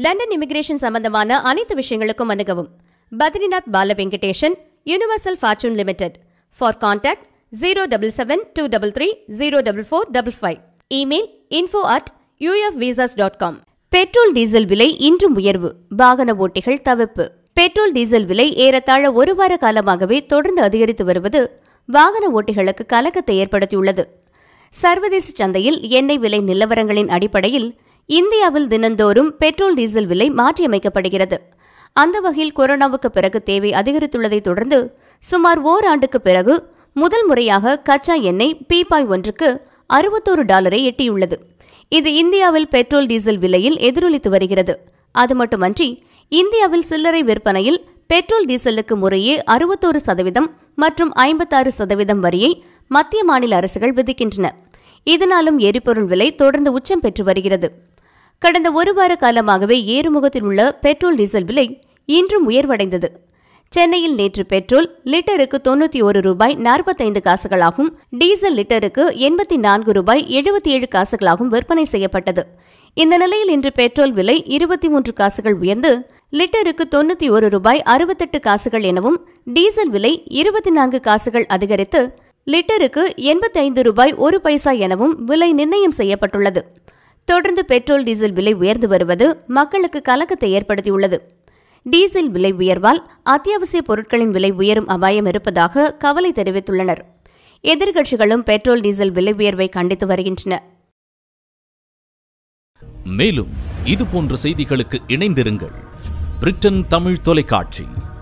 London immigration சம்பந்தமான அனைத்து விஷயங்களுக்கும் அணுகவும் Badrinath Bala Venkatesan universal fortune limited for contact zero double seven two double three zero double four double five email info at UF visas dot com petrol diesel விலை இன்றும் உயர்வு வாகன ஓட்டிகள் தவிர்ப்பு பெட்ரோல் டீசல் விலை ஏறத்தாழ ஒரு வார காலமாகவே தொடர்ந்து அதிகரித்து வருவது வாகன ஓட்டிகளுக்கு கலக்கத்தை ஏற்படுத்தியுள்ளது சர்வதேச சந்தையில் எண்ணெய் விலை நிலவரங்களின் அடிப்படையில் இந்தியாவில் தினந்தோறும் பெட்ரோல் டீசல் விலை மாற்றியமைக்கப்படுகிறது அந்த வகையில் கொரோனாவுக்கு பிறகு தேவை அதிகரித்துள்ளதை தொடர்ந்து சுமார் ஓராண்டுக்கு பிறகு முதல் முறையாக கச்சா எண்ணெய் பீப்பாய் ஒன்றுக்கு அறுபத்தோரு டாலரை எட்டியுள்ளது இது இந்தியாவில் பெட்ரோல் டீசல் விலையில் எதிரொலித்து வருகிறது அது மட்டுமன்றி இந்தியாவில் சில்லறை விற்பனையில் பெட்ரோல் டீசலுக்கு முறையே அறுபத்தோரு சதவீதம் மற்றும் ஐம்பத்தாறு சதவீதம் வரியை மத்திய மாநில அரசுகள் விதிக்கின்றன இதனாலும் எரிபொருள் விலை தொடர்ந்து உச்சம் பெற்று வருகிறது கடந்த ஒரு வார காலமாகவே ஏறுமுகத்தில் உள்ள பெட்ரோல் டீசல் விலை இன்றும் உயர்வடைந்தது சென்னையில் நேற்று பெட்ரோல் லிட்டருக்கு தொண்ணூத்தி ஒரு ரூபாய் நாற்பத்தைந்து காசுகளாகும் டீசல் லிட்டருக்கு எண்பத்தி நான்கு ரூபாய் எழுபத்தி ஏழு காசுகளாகும் விற்பனை செய்யப்பட்டது இந்த நிலையில் இன்று பெட்ரோல் விலை இருபத்தி மூன்று காசுகள் உயர்ந்து லிட்டருக்கு தொண்ணூத்தி ஒரு ரூபாய் அறுபத்தெட்டு காசுகள் எனவும் டீசல் விலை இருபத்தி நான்கு காசுகள் அதிகரித்து லிட்டருக்கு எண்பத்தி ஐந்து ரூபாய் ஒரு பைசா எனவும் விலை நிர்ணயம் செய்யப்பட்டுள்ளது தொடர்ந்து பெட்ரோல் டீசல் விலை உயர்ந்து வருவது மக்களுக்கு கலக்கத்தை ஏற்படுத்தியுள்ளது டீசல் விலை உயர்வால் அத்தியாவசிய பொருட்களின் விலை உயரும் அபாயம் இருப்பதாக கவலை தெரிவித்துள்ளனர் எதிர்க்கட்சிகளும் பெட்ரோல் டீசல் விலை உயர்வை கண்டித்து வருகின்றன மேலும் இது போன்ற செய்திகளுக்கு இணைந்திருங்கள் பிரிட்டன் தமிழ் தொலைக்காட்சி